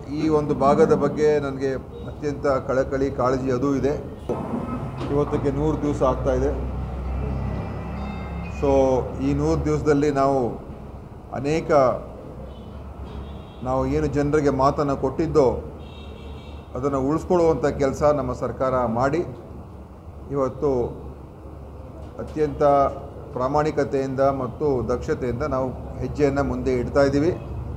ಈ ಒಂದು ಭಾಗದ ಬಗ್ಗೆ ನನಗೆ ಅತ್ಯಂತ ಕಳಕಳಿ ಕಾಳಜಿ ಅದೂ ಇದೆ ಇವತ್ತಿಗೆ ನೂರು ದಿವಸ ಆಗ್ತಾ ಇದೆ ಸೊ ಈ ನೂರು ದಿವಸದಲ್ಲಿ ನಾವು ಅನೇಕ ನಾವು ಏನು ಜನರಿಗೆ ಮಾತನ್ನು ಕೊಟ್ಟಿದ್ದೋ ಅದನ್ನು ಉಳಿಸ್ಕೊಳ್ಳುವಂಥ ಕೆಲಸ ನಮ್ಮ ಸರ್ಕಾರ ಮಾಡಿ ಇವತ್ತು ಅತ್ಯಂತ ಪ್ರಾಮಾಣಿಕತೆಯಿಂದ ಮತ್ತು ದಕ್ಷತೆಯಿಂದ ನಾವು ಹೆಜ್ಜೆಯನ್ನು ಮುಂದೆ ಇಡ್ತಾ ಇದ್ದೀವಿ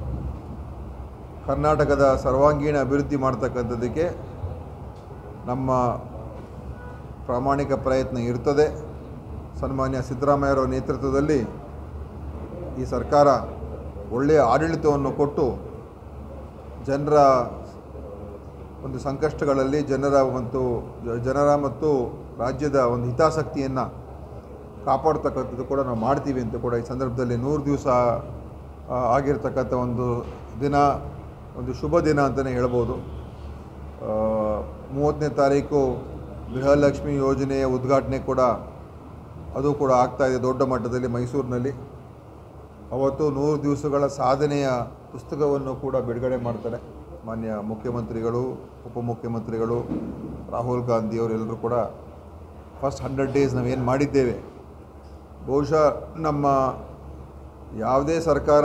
ಕರ್ನಾಟಕದ ಸರ್ವಾಂಗೀಣ ಅಭಿವೃದ್ಧಿ ಮಾಡ್ತಕ್ಕಂಥದ್ದಕ್ಕೆ ನಮ್ಮ ಪ್ರಾಮಾಣಿಕ ಪ್ರಯತ್ನ ಇರ್ತದೆ ಸನ್ಮಾನ್ಯ ಸಿದ್ದರಾಮಯ್ಯವರ ನೇತೃತ್ವದಲ್ಲಿ ಈ ಸರ್ಕಾರ ಒಳ್ಳೆಯ ಆಡಳಿತವನ್ನು ಕೊಟ್ಟು ಜನರ ಒಂದು ಸಂಕಷ್ಟಗಳಲ್ಲಿ ಜನರ ಮತ್ತು ಜನರ ಮತ್ತು ರಾಜ್ಯದ ಒಂದು ಹಿತಾಸಕ್ತಿಯನ್ನು ಕಾಪಾಡ್ತಕ್ಕಂಥದ್ದು ಕೂಡ ನಾವು ಮಾಡ್ತೀವಿ ಅಂತ ಕೂಡ ಈ ಸಂದರ್ಭದಲ್ಲಿ ನೂರು ದಿವಸ ಆ, ಆಗಿರ್ತಕ್ಕಂಥ ಒಂದು ದಿನ ಒಂದು ಶುಭ ದಿನ ಅಂತಲೇ ಹೇಳ್ಬೋದು ಆ, ಮೂವತ್ತನೇ ತಾರೀಕು ಗೃಹಲಕ್ಷ್ಮಿ ಯೋಜನೆಯ ಉದ್ಘಾಟನೆ ಕೂಡ ಅದು ಕೂಡ ಆಗ್ತಾಯಿದೆ ದೊಡ್ಡ ಮಟ್ಟದಲ್ಲಿ ಮೈಸೂರಿನಲ್ಲಿ ಅವತ್ತು ನೂರು ದಿವಸಗಳ ಸಾಧನೆಯ ಪುಸ್ತಕವನ್ನು ಕೂಡ ಬಿಡುಗಡೆ ಮಾಡ್ತಾರೆ ಮಾನ್ಯ ಮುಖ್ಯಮಂತ್ರಿಗಳು ಉಪಮುಖ್ಯಮಂತ್ರಿಗಳು ರಾಹುಲ್ ಗಾಂಧಿಯವರೆಲ್ಲರೂ ಕೂಡ ಫಸ್ಟ್ ಹಂಡ್ರೆಡ್ ಡೇಸ್ ನಾವೇನು ಮಾಡಿದ್ದೇವೆ ಬಹುಶಃ ನಮ್ಮ ಯಾವುದೇ ಸರ್ಕಾರ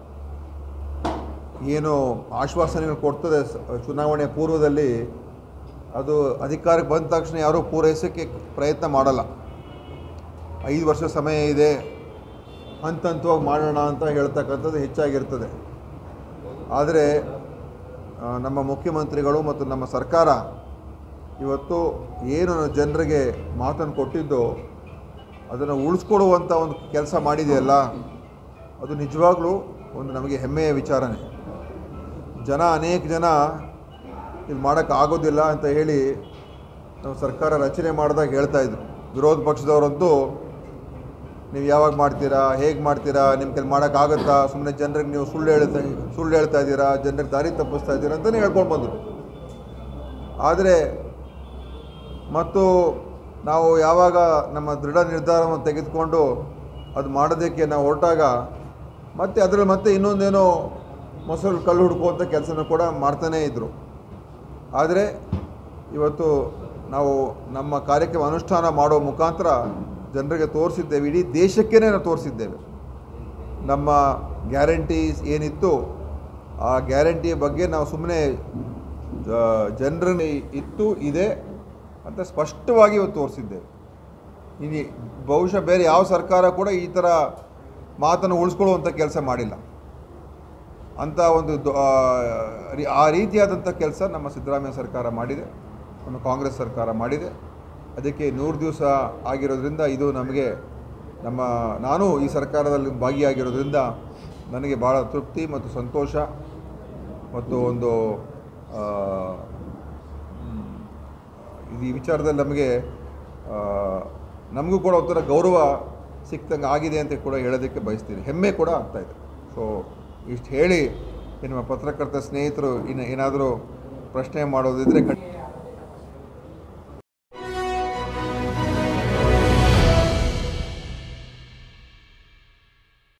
ಏನು ಆಶ್ವಾಸನೆಗಳು ಕೊಡ್ತದೆ ಸ- ಚುನಾವಣೆ ಪೂರ್ವದಲ್ಲಿ ಅದು ಅಧಿಕಾರಕ್ಕೆ ಬಂದ ತಕ್ಷಣ ಯಾರೂ ಪೂರೈಸೋಕ್ಕೆ ಪ್ರಯತ್ನ ಮಾಡಲ್ಲ ಐದು ವರ್ಷ ಸಮಯ ಇದೆ ಹಂತ ಹಂತವಾಗಿ ಮಾಡೋಣ ಅಂತ ಹೇಳ್ತಕ್ಕಂಥದ್ದು ಹೆಚ್ಚಾಗಿರ್ತದೆ ಆದರೆ ಆ, ನಮ್ಮ ಮುಖ್ಯಮಂತ್ರಿಗಳು ಮತ್ತು ನಮ್ಮ ಸರ್ಕಾರ ಇವತ್ತು ಏನು ಜನರಿಗೆ ಮಾತನ್ನು ಕೊಟ್ಟಿದ್ದೋ ಅದನ್ನು ಉಳಿಸ್ಕೊಡುವಂಥ ಒಂದು ಕೆಲಸ ಮಾಡಿದೆಯಲ್ಲ ಅದು ನಿಜವಾಗ್ಲೂ ಒಂದು ನಮಗೆ ಹೆಮ್ಮೆಯ ವಿಚಾರನೇ ಜನ ಅನೇಕ ಜನ ಇದು ಮಾಡೋಕ್ಕಾಗೋದಿಲ್ಲ ಅಂತ ಹೇಳಿ ನಾವು ಸರ್ಕಾರ ರಚನೆ ಮಾಡಿದಾಗ ಹೇಳ್ತಾಯಿದ್ರು ವಿರೋಧ ಪಕ್ಷದವರಂತೂ ನೀವು ಯಾವಾಗ ಮಾಡ್ತೀರಾ ಹೇಗೆ ಮಾಡ್ತೀರಾ ನಿಮ್ಮ ಕೈಲಿ ಮಾಡೋಕ್ಕಾಗತ್ತಾ ಸುಮ್ಮನೆ ಜನರಿಗೆ ನೀವು ಸುಳ್ಳು ಹೇಳ್ತಾ ಸುಳ್ಳು ಹೇಳ್ತಾ ಇದ್ದೀರಾ ಜನರಿಗೆ ದಾರಿ ತಪ್ಪಿಸ್ತಾ ಇದ್ದೀರಾ ಅಂತಲೇ ಹೇಳ್ಕೊಂಡು ಬಂದರು ಆದರೆ ಮತ್ತು ನಾವು ಯಾವಾಗ ನಮ್ಮ ದೃಢ ನಿರ್ಧಾರವನ್ನು ತೆಗೆದುಕೊಂಡು ಅದು ಮಾಡೋದಕ್ಕೆ ನಾವು ಹೊರಟಾಗ ಮತ್ತೆ ಅದರಲ್ಲಿ ಮತ್ತೆ ಇನ್ನೊಂದೇನೋ ಮೊಸರು ಕಲ್ಲು ಹುಡುಕುವಂಥ ಕೆಲಸನೂ ಕೂಡ ಮಾಡ್ತಾನೇ ಇದ್ದರು ಆದರೆ ಇವತ್ತು ನಾವು ನಮ್ಮ ಕಾರ್ಯಕ್ರಮ ಅನುಷ್ಠಾನ ಮಾಡೋ ಮುಖಾಂತರ ಜನರಿಗೆ ತೋರಿಸಿದ್ದೇವೆ ಇಡೀ ದೇಶಕ್ಕೇ ನಾವು ತೋರಿಸಿದ್ದೇವೆ ನಮ್ಮ ಗ್ಯಾರಂಟೀಸ್ ಏನಿತ್ತು ಆ ಗ್ಯಾರಂಟಿಯ ಬಗ್ಗೆ ನಾವು ಸುಮ್ಮನೆ ಜನರಲ್ಲಿ ಇತ್ತು ಇದೆ ಅಂತ ಸ್ಪಷ್ಟವಾಗಿ ಇವತ್ತು ತೋರಿಸಿದ್ದೇವೆ ಇನ್ನು ಬಹುಶಃ ಬೇರೆ ಯಾವ ಸರ್ಕಾರ ಕೂಡ ಈ ಥರ ಮಾತನ್ನು ಉಳಿಸ್ಕೊಳ್ಳುವಂಥ ಕೆಲಸ ಮಾಡಿಲ್ಲ ಅಂಥ ಒಂದು ದೊ- ಆ, ರಿ- ಆ ರೀತಿಯಾದಂಥ ಕೆಲಸ ನಮ್ಮ ಸಿದ್ದರಾಮಯ್ಯ ಸರ್ಕಾರ ಮಾಡಿದೆ ನಮ್ಮ ಕಾಂಗ್ರೆಸ್ ಸರ್ಕಾರ ಮಾಡಿದೆ ಅದಕ್ಕೆ ನೂರು ದಿವಸ ಆಗಿರೋದ್ರಿಂದ ಇದು ನಮಗೆ ನಮ್ಮ ನಾನು ಈ ಸರ್ಕಾರದಲ್ಲಿ ಭಾಗಿಯಾಗಿರೋದ್ರಿಂದ ನನಗೆ ಭಾಳ ತೃಪ್ತಿ ಮತ್ತು ಸಂತೋಷ ಮತ್ತು ಒಂದು ಆ, ಮ್, ಇದು ಈ ವಿಚಾರದಲ್ಲಿ ನಮಗೆ ಆ, ನಮಗೂ ಕೂಡ ಒಂಥರ ಗೌರವ ಸಿಕ್ತಂಗೆ ಆಗಿದೆ ಅಂತ ಕೂಡ ಹೇಳೋದಕ್ಕೆ ಬಯಸ್ತೀನಿ ಹೆಮ್ಮೆ ಕೂಡ ಆಗ್ತಾಯಿದೆ ಸೊ ಇಷ್ಟು ಹೇಳಿ ಈ ನಮ್ಮ ಪತ್ರಕರ್ತ ಸ್ನೇಹಿತರು ಇನ್ನು ಏನಾದರೂ ಪ್ರಶ್ನೆ ಮಾಡೋದಿದ್ದರೆ ಖಂಡಿತ